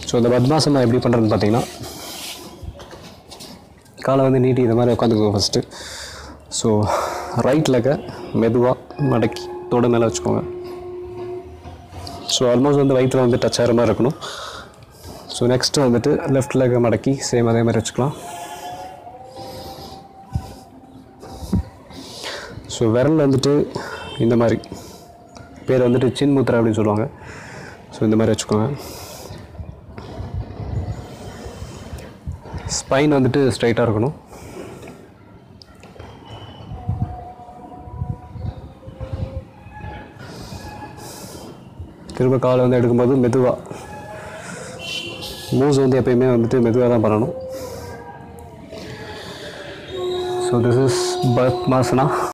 so இந்த பத்மாசனம் எப்படி பண்ணுறதுன்னு பார்த்தீங்கன்னா காலை வந்து நீட்டி இந்த மாதிரி உட்காந்துக்கோங்க ஃபஸ்ட்டு ஸோ ரைட் லெக்கை மெதுவாக மடக்கி தொட மேலே வச்சுக்கோங்க ஸோ ஆல்மோஸ்ட் வந்து வயிற்றில் வந்து டச் ஆகிற மாதிரி இருக்கணும் ஸோ நெக்ஸ்ட்டு வந்துட்டு லெஃப்ட் லெக்கை மடக்கி சேம் அதே மாதிரி வச்சுக்கலாம் ஸோ விரல் வந்துட்டு இந்த மாதிரி பேர் வந்துட்டு சின் முத்திரை அப்படின்னு சொல்லுவாங்க ஸோ இந்த மாதிரி வச்சுக்கோங்க ஸ்பைன் வந்துட்டு ஸ்ட்ரைட்டாக இருக்கணும் திரும்ப காலை வந்து எடுக்கும்போது மெதுவாக மூவ்ஸ் வந்து எப்பயுமே வந்துட்டு மெதுவாக தான் பண்ணணும் ஸோ திஸ் இஸ் பத்மாசனா